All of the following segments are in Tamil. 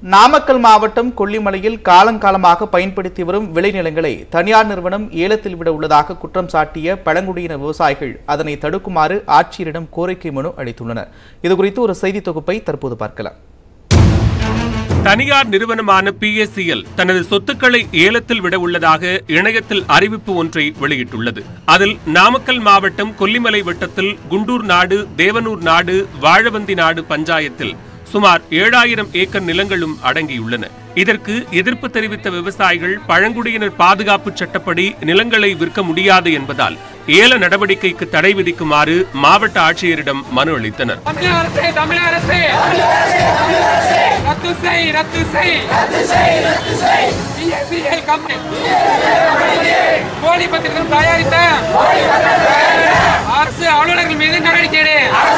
நாமக்கல் மாவட்டம் கொல்லிமலையில் காலங்காலமாக பயன்படுத்தி வரும் விளைநிலங்களை தனியார் நிறுவனம் ஏலத்தில் விட உள்ளதாக குற்றம் சாட்டிய பழங்குடியின விவசாயிகள் அதனை தடுக்குமாறு ஆட்சியரிடம் கோரிக்கை மனு அளித்துள்ளனர் இதுகுறித்து ஒரு செய்தி தொகுப்பை தற்போது பார்க்கலாம் தனியார் நிறுவனமான பிஎஸ்சிஎல் தனது சொத்துக்களை ஏலத்தில் விட உள்ளதாக இணையத்தில் அறிவிப்பு ஒன்றை வெளியிட்டுள்ளது அதில் நாமக்கல் மாவட்டம் கொல்லிமலை வட்டத்தில் குண்டூர் நாடு தேவனூர் நாடு வாழவந்தி நாடு பஞ்சாயத்தில் சுமார் ஏழாயிரம் ஏக்கர் நிலங்களும் அடங்கியுள்ளன இதற்கு எதிர்ப்பு தெரிவித்த விவசாயிகள் பழங்குடியினர் பாதுகாப்பு சட்டப்படி நிலங்களை விற்க முடியாது என்பதால் ஏல நடவடிக்கைக்கு தடை விதிக்குமாறு மாவட்ட ஆட்சியரிடம் மனு அளித்தனர் தமிழக அரசே தமிழக அரசே ரத்து செய் ரத்து செய் பிஎஸ்சிஎல் கம்பெனி போலி பத்திரிகை தயாரித்த அரசு அலுவலர்கள் மீது நடவடிக்கை எடு.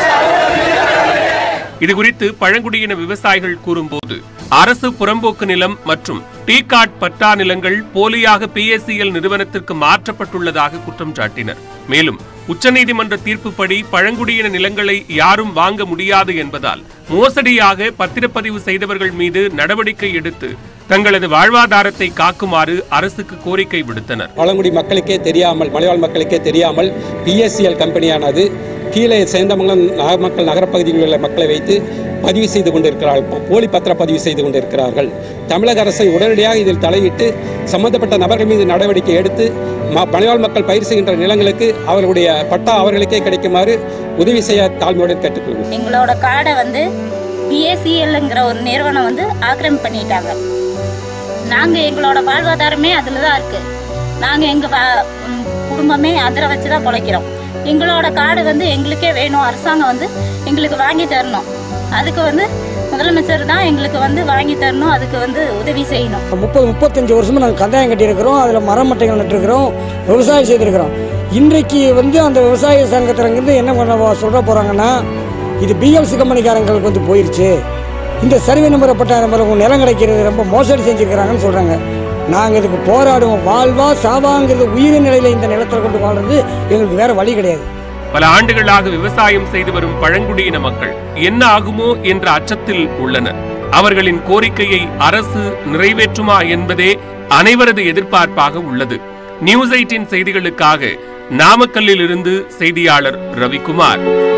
இதுகுறித்து பழங்குடியின விவசாயிகள் கூறும்போது அரசு புறம்போக்கு நிலம் மற்றும் டீ கார்ட் பட்டா நிலங்கள் போலியாக பிஎஸ்சிஎல் நிறுவனத்திற்கு மாற்றப்பட்டுள்ளதாக குற்றம் சாட்டினர் மேலும் உச்சநீதிமன்ற தீர்ப்புப்படி பழங்குடியின நிலங்களை யாரும் வாங்க முடியாது என்பதால் மோசடியாக பத்திரப்பதிவு செய்தவர்கள் மீது நடவடிக்கை எடுத்து தங்களது வாழ்வாதாரத்தை காக்குமாறு அரசுக்கு கோரிக்கை விடுத்தனர் பழங்குடி மக்களுக்கே தெரியாமல் மலைவாழ் மக்களுக்கே தெரியாமல் பிஎஸ்சிஎல் கம்பெனியானது கீழே சேந்தமங்கலம் நாமக்கல் நகரப்பகுதியில் உள்ள மக்களை வைத்து பதிவு செய்து கொண்டிருக்கிறார்கள் போலி பத்திர பதிவு செய்து கொண்டிருக்கிறார்கள் தமிழக அரசை உடனடியாக இதில் தலையிட்டு சம்பந்தப்பட்ட நபர்கள் மீது நடவடிக்கை எடுத்து ம- மலைவாழ் மக்கள் பயிர் செய்கின்ற நிலங்களுக்கு அவர்களுடைய பட்டா அவர்களுக்கே கிடைக்குமாறு உதவி செய்ய தாழ்மையுடன் கேட்டுக்கொள்கிறேன் எங்களோட காடை வந்து பிஎஸ்சிஎல்ங்கிற ஒரு நிறுவனம் வந்து ஆக்கிரமிப்பு பண்ணிட்டாங்க நாங்க எங்களோட வாழ்வாதாரமே அதுல தான் இருக்கு நாங்க எங்க வா- ம், குடும்பமே அதில் வச்சு தான் பிழைக்கிறோம் எங்களோட காடு வந்து எங்களுக்கே வேணும் அரசாங்கம் வந்து எங்களுக்கு வாங்கி தரணும் அதுக்கு வந்து முதலமைச்சர் தான் எங்களுக்கு வந்து வாங்கி தரணும் அதுக்கு வந்து உதவி செய்யணும் முப்பது முப்பத்தஞ்சு வருஷமா நாங்கள் கந்தாயம் கட்டியிருக்கிறோம் அதில் மரம் மட்டைகள் நட்டுருக்கிறோம் விவசாயம் செய்திருக்கிறோம் இன்றைக்கு வந்து அந்த விவசாய சங்கத்திலிருந்து என்ன பண்ண சொல்ல போகிறாங்கன்னா இது பிஎல்சி கம்பெனிக்காரங்களுக்கு வந்து போயிருச்சு இந்த சர்வே நம்பரை பட்ட நம்பர் உங்க நிலம் கிடைக்கிறது ரொம்ப மோசடி செஞ்சுருக்கிறாங்கன்னு சொல்கிறாங்க நாங்கள் இதுக்கு போராடுவோம் வாழ்வா சாவாங்கிறது உயிர் நிலையில் இந்த நிலத்தில் கொண்டு வாழ்றது எங்களுக்கு வேற வழி கிடையாது பல ஆண்டுகளாக விவசாயம் செய்து வரும் பழங்குடியின மக்கள் என்ன ஆகுமோ என்ற அச்சத்தில் உள்ளனர் அவர்களின் கோரிக்கையை அரசு நிறைவேற்றுமா என்பதே அனைவரது எதிர்பார்ப்பாக உள்ளது நியூஸ் எயிட்டின் செய்திகளுக்காக நாமக்கல்லில் இருந்து செய்தியாளர் ரவிக்குமார்